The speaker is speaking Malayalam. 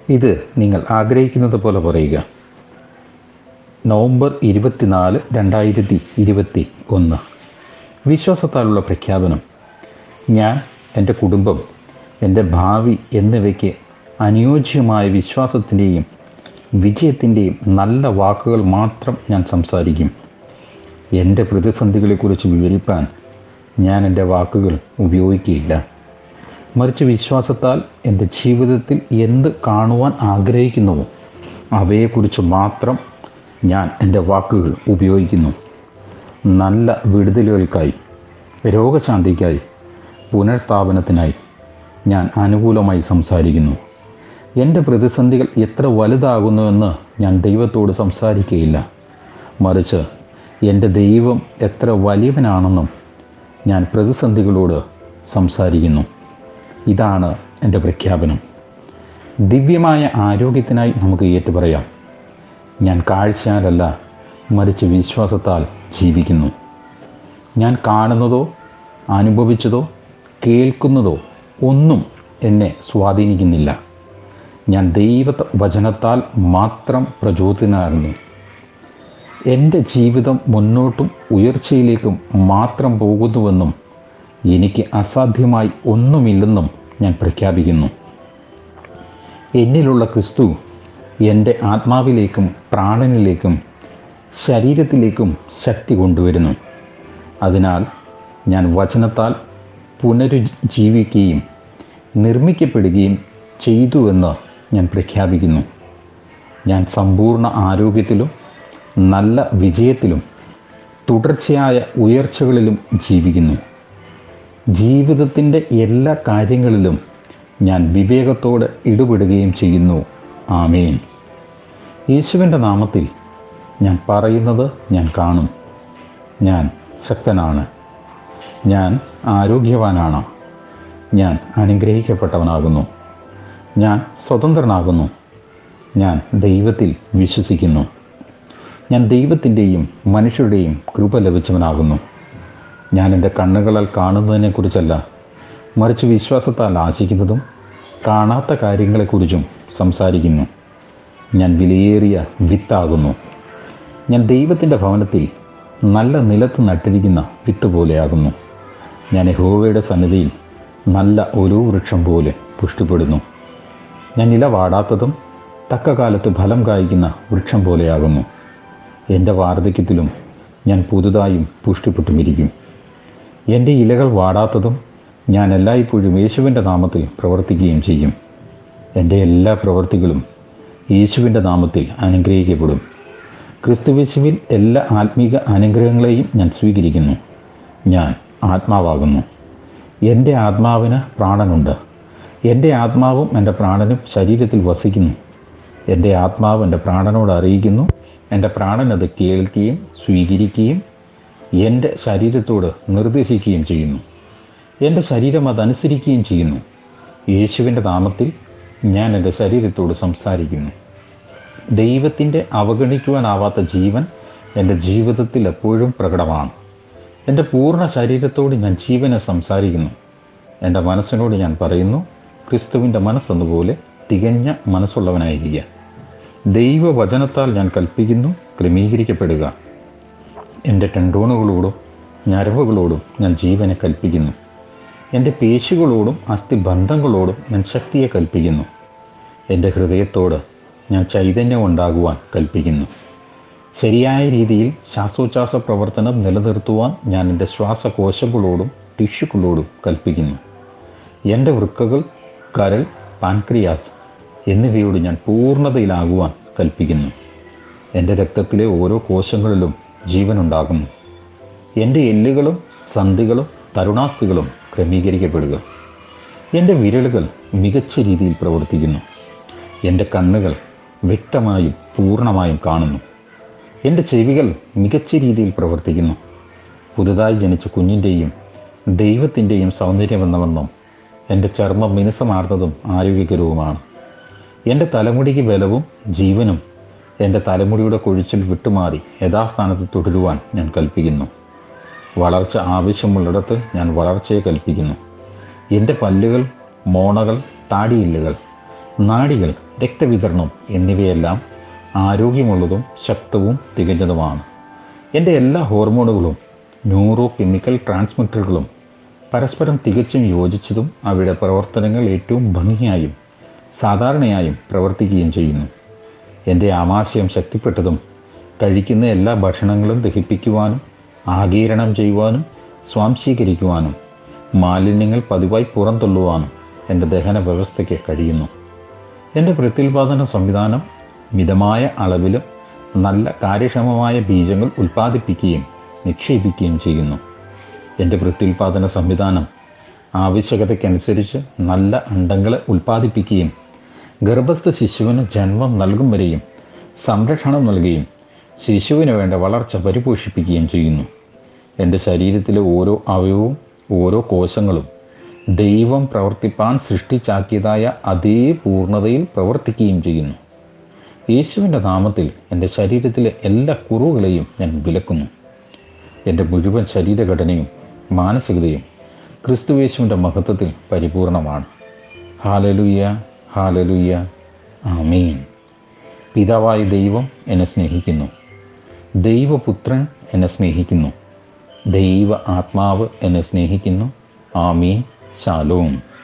ഇത് നിങ്ങൾ ആഗ്രഹിക്കുന്നത് പോലെ പറയുക നവംബർ ഇരുപത്തിനാല് രണ്ടായിരത്തി ഇരുപത്തി ഒന്ന് വിശ്വാസത്താലുള്ള പ്രഖ്യാപനം ഞാൻ എൻ്റെ കുടുംബം എൻ്റെ ഭാവി എന്നിവയ്ക്ക് അനുയോജ്യമായ വിശ്വാസത്തിൻ്റെയും വിജയത്തിൻ്റെയും നല്ല വാക്കുകൾ മാത്രം ഞാൻ സംസാരിക്കും എൻ്റെ പ്രതിസന്ധികളെക്കുറിച്ച് വിവരിപ്പാൻ ഞാൻ എൻ്റെ വാക്കുകൾ ഉപയോഗിക്കുകയില്ല മറിച്ച് വിശ്വാസത്താൽ എൻ്റെ ജീവിതത്തിൽ എന്ത് കാണുവാൻ ആഗ്രഹിക്കുന്നുവോ അവയെക്കുറിച്ച് മാത്രം ഞാൻ എൻ്റെ വാക്കുകൾ ഉപയോഗിക്കുന്നു നല്ല വിടുതലുകൾക്കായി രോഗശാന്തിക്കായി പുനഃസ്ഥാപനത്തിനായി ഞാൻ അനുകൂലമായി സംസാരിക്കുന്നു എൻ്റെ പ്രതിസന്ധികൾ എത്ര വലുതാകുന്നുവെന്ന് ഞാൻ ദൈവത്തോട് സംസാരിക്കുകയില്ല മറിച്ച് എൻ്റെ ദൈവം എത്ര വലിയവനാണെന്നും ഞാൻ പ്രതിസന്ധികളോട് സംസാരിക്കുന്നു ഇതാണ് എൻ്റെ പ്രഖ്യാപനം ദിവ്യമായ ആരോഗ്യത്തിനായി നമുക്ക് ഏറ്റുപറയാം ഞാൻ കാഴ്ചയാലല്ല മറിച്ച് വിശ്വാസത്താൽ ജീവിക്കുന്നു ഞാൻ കാണുന്നതോ അനുഭവിച്ചതോ കേൾക്കുന്നതോ ഒന്നും എന്നെ സ്വാധീനിക്കുന്നില്ല ഞാൻ ദൈവ വചനത്താൽ മാത്രം പ്രചോദനാകുന്നു എൻ്റെ ജീവിതം മുന്നോട്ടും ഉയർച്ചയിലേക്കും മാത്രം പോകുന്നുവെന്നും എനിക്ക് അസാധ്യമായി ഒന്നുമില്ലെന്നും ഞാൻ പ്രഖ്യാപിക്കുന്നു എന്നിലുള്ള ക്രിസ്തു എൻ്റെ ആത്മാവിലേക്കും പ്രാണനിലേക്കും ശരീരത്തിലേക്കും ശക്തി കൊണ്ടുവരുന്നു അതിനാൽ ഞാൻ വചനത്താൽ പുനരുജ്ജീവിക്കുകയും നിർമ്മിക്കപ്പെടുകയും ചെയ്തുവെന്ന് ഞാൻ പ്രഖ്യാപിക്കുന്നു ഞാൻ സമ്പൂർണ്ണ ആരോഗ്യത്തിലും നല്ല വിജയത്തിലും തുടർച്ചയായ ഉയർച്ചകളിലും ജീവിക്കുന്നു ജീവിതത്തിൻ്റെ എല്ലാ കാര്യങ്ങളിലും ഞാൻ വിവേകത്തോടെ ഇടപെടുകയും ചെയ്യുന്നു ആമേൻ യേശുവിൻ്റെ നാമത്തിൽ ഞാൻ പറയുന്നത് ഞാൻ കാണും ഞാൻ ശക്തനാണ് ഞാൻ ആരോഗ്യവാനാണ് ഞാൻ അനുഗ്രഹിക്കപ്പെട്ടവനാകുന്നു ഞാൻ സ്വതന്ത്രനാകുന്നു ഞാൻ ദൈവത്തിൽ വിശ്വസിക്കുന്നു ഞാൻ ദൈവത്തിൻ്റെയും മനുഷ്യരുടെയും കൃപ ലഭിച്ചവനാകുന്നു ഞാൻ എൻ്റെ കണ്ണുകളാൽ കാണുന്നതിനെക്കുറിച്ചല്ല മറിച്ച് വിശ്വാസത്താൽ ആശിക്കുന്നതും കാണാത്ത കാര്യങ്ങളെക്കുറിച്ചും സംസാരിക്കുന്നു ഞാൻ വിലയേറിയ വിത്താകുന്നു ഞാൻ ദൈവത്തിൻ്റെ ഭവനത്തിൽ നല്ല നിലത്ത് നട്ടിരിക്കുന്ന വിത്ത് പോലെയാകുന്നു ഞാൻ യഹോവയുടെ സന്നിധിയിൽ നല്ല ഓരോ വൃക്ഷം പോലെ പുഷ്ടിപ്പെടുന്നു ഞാൻ ഇല വാടാത്തതും തക്ക കാലത്ത് ഫലം കായ്ക്കുന്ന വൃക്ഷം പോലെയാകുന്നു എൻ്റെ വാർദ്ധക്യത്തിലും ഞാൻ പുതുതായും പുഷ്ടിപ്പെട്ടുമിരിക്കും എൻ്റെ ഇലകൾ വാടാത്തതും ഞാൻ എല്ലായ്പ്പോഴും യേശുവിൻ്റെ നാമത്തിൽ പ്രവർത്തിക്കുകയും ചെയ്യും എൻ്റെ എല്ലാ പ്രവൃത്തികളും യേശുവിൻ്റെ നാമത്തിൽ അനുഗ്രഹിക്കപ്പെടും ക്രിസ്തുവേശുവിൽ എല്ലാ ആത്മീക അനുഗ്രഹങ്ങളെയും ഞാൻ സ്വീകരിക്കുന്നു ഞാൻ ആത്മാവാകുന്നു എൻ്റെ ആത്മാവിന് പ്രാണനുണ്ട് എൻ്റെ ആത്മാവും എൻ്റെ പ്രാണനും ശരീരത്തിൽ വസിക്കുന്നു എൻ്റെ ആത്മാവ് എൻ്റെ പ്രാണനോട് അറിയിക്കുന്നു എൻ്റെ പ്രാണൻ അത് കേൾക്കുകയും സ്വീകരിക്കുകയും എൻ്റെ ശരീരത്തോട് നിർദ്ദേശിക്കുകയും ചെയ്യുന്നു എൻ്റെ ശരീരം അതനുസരിക്കുകയും ചെയ്യുന്നു യേശുവിൻ്റെ നാമത്തിൽ ഞാൻ എൻ്റെ ശരീരത്തോട് സംസാരിക്കുന്നു ദൈവത്തിൻ്റെ അവഗണിക്കുവാനാവാത്ത ജീവൻ എൻ്റെ ജീവിതത്തിൽ എപ്പോഴും പ്രകടമാണ് എൻ്റെ പൂർണ്ണ ശരീരത്തോട് ഞാൻ ജീവനെ സംസാരിക്കുന്നു എൻ്റെ മനസ്സിനോട് ഞാൻ പറയുന്നു ക്രിസ്തുവിൻ്റെ മനസ്സെന്നപോലെ തികഞ്ഞ മനസ്സുള്ളവനായിരിക്കുക ദൈവവചനത്താൽ ഞാൻ കൽപ്പിക്കുന്നു ക്രമീകരിക്കപ്പെടുക എൻ്റെ ടെൻഡോണുകളോടും ഞരമ്പുകളോടും ഞാൻ ജീവനെ കൽപ്പിക്കുന്നു എൻ്റെ പേശികളോടും അസ്ഥിബന്ധങ്ങളോടും ഞാൻ ശക്തിയെ കൽപ്പിക്കുന്നു എൻ്റെ ഹൃദയത്തോട് ഞാൻ ചൈതന്യം ഉണ്ടാകുവാൻ കൽപ്പിക്കുന്നു ശരിയായ രീതിയിൽ ശ്വാസോച്ഛ്വാസ പ്രവർത്തനം നിലനിർത്തുവാൻ ഞാൻ എൻ്റെ ശ്വാസകോശങ്ങളോടും ടിഷ്യൂകളോടും കൽപ്പിക്കുന്നു എൻ്റെ വൃക്കകൾ കരൾ പാൻക്രിയാസ് എന്നിവയോട് ഞാൻ പൂർണ്ണതയിലാകുവാൻ കൽപ്പിക്കുന്നു എൻ്റെ രക്തത്തിലെ ഓരോ കോശങ്ങളിലും ജീവനുണ്ടാകുന്നു എൻ്റെ എല്ലുകളും സന്ധികളും തരുണാസ്ഥികളും ക്രമീകരിക്കപ്പെടുക എൻ്റെ വിരലുകൾ മികച്ച രീതിയിൽ പ്രവർത്തിക്കുന്നു എൻ്റെ കണ്ണുകൾ വ്യക്തമായും പൂർണ്ണമായും കാണുന്നു എൻ്റെ ചെവികൾ മികച്ച രീതിയിൽ പ്രവർത്തിക്കുന്നു പുതുതായി ജനിച്ച കുഞ്ഞിൻ്റെയും ദൈവത്തിൻ്റെയും സൗന്ദര്യമെന്നവണ്ണം എൻ്റെ ചർമ്മം മിനുസമാർന്നതും ആരോഗ്യകരവുമാണ് എൻ്റെ തലമുടിക്ക് ബലവും ജീവനും എൻ്റെ തലമുടിയുടെ കൊഴിച്ചിൽ വിട്ടുമാറി യഥാസ്ഥാനത്ത് തുടരുവാൻ ഞാൻ കൽപ്പിക്കുന്നു വളർച്ച ആവശ്യമുള്ളിടത്ത് ഞാൻ വളർച്ചയെ കൽപ്പിക്കുന്നു എൻ്റെ പല്ലുകൾ മോണകൾ താടിയില്ലുകൾ നാഡികൾ രക്തവിതരണം എന്നിവയെല്ലാം ആരോഗ്യമുള്ളതും ശക്തവും തികഞ്ഞതുമാണ് എൻ്റെ എല്ലാ ഹോർമോണുകളും ന്യൂറോ കെമിക്കൽ ട്രാൻസ്മിറ്ററുകളും പരസ്പരം തികച്ചും യോജിച്ചതും അവയുടെ പ്രവർത്തനങ്ങൾ ഏറ്റവും ഭംഗിയായും സാധാരണയായും പ്രവർത്തിക്കുകയും ചെയ്യുന്നു എൻ്റെ ആമാശയം ശക്തിപ്പെട്ടതും കഴിക്കുന്ന എല്ലാ ഭക്ഷണങ്ങളും ദഹിപ്പിക്കുവാനും ആഗീരണം ചെയ്യുവാനും സ്വാംശീകരിക്കുവാനും മാലിന്യങ്ങൾ പതിവായി പുറന്തള്ളുവാനും എൻ്റെ ദഹന വ്യവസ്ഥയ്ക്ക് കഴിയുന്നു എൻ്റെ പ്രത്യുൽപാദന സംവിധാനം മിതമായ അളവിലും നല്ല കാര്യക്ഷമമായ ബീജങ്ങൾ ഉൽപ്പാദിപ്പിക്കുകയും നിക്ഷേപിക്കുകയും ചെയ്യുന്നു എൻ്റെ പ്രത്യുൽപാദന സംവിധാനം ആവശ്യകതയ്ക്കനുസരിച്ച് നല്ല അണ്ടങ്ങളെ ഉൽപ്പാദിപ്പിക്കുകയും ഗർഭസ്ഥ ശിശുവിന് ജന്മം നൽകും വരെയും സംരക്ഷണം നൽകുകയും ശിശുവിന് വേണ്ട വളർച്ച പരിപോഷിപ്പിക്കുകയും ചെയ്യുന്നു എൻ്റെ ശരീരത്തിലെ ഓരോ അവയവവും ഓരോ കോശങ്ങളും ദൈവം പ്രവർത്തിപ്പാൻ സൃഷ്ടിച്ചാക്കിയതായ അതേ പൂർണ്ണതയിൽ പ്രവർത്തിക്കുകയും ചെയ്യുന്നു യേശുവിൻ്റെ നാമത്തിൽ എൻ്റെ ശരീരത്തിലെ എല്ലാ കുറവുകളെയും ഞാൻ വിലക്കുന്നു എൻ്റെ മുഴുവൻ ശരീരഘടനയും മാനസികതയും ക്രിസ്തുവേശുവിൻ്റെ മഹത്വത്തിൽ പരിപൂർണമാണ് ഹാലലുയ്യ ഹാലലുയ്യ ആമീൻ പിതാവായ ദൈവം എന്നെ സ്നേഹിക്കുന്നു ദൈവപുത്രൻ എന്നെ സ്നേഹിക്കുന്നു ദൈവ ആത്മാവ് എന്നെ സ്നേഹിക്കുന്നു ആമീൻ ശാലോം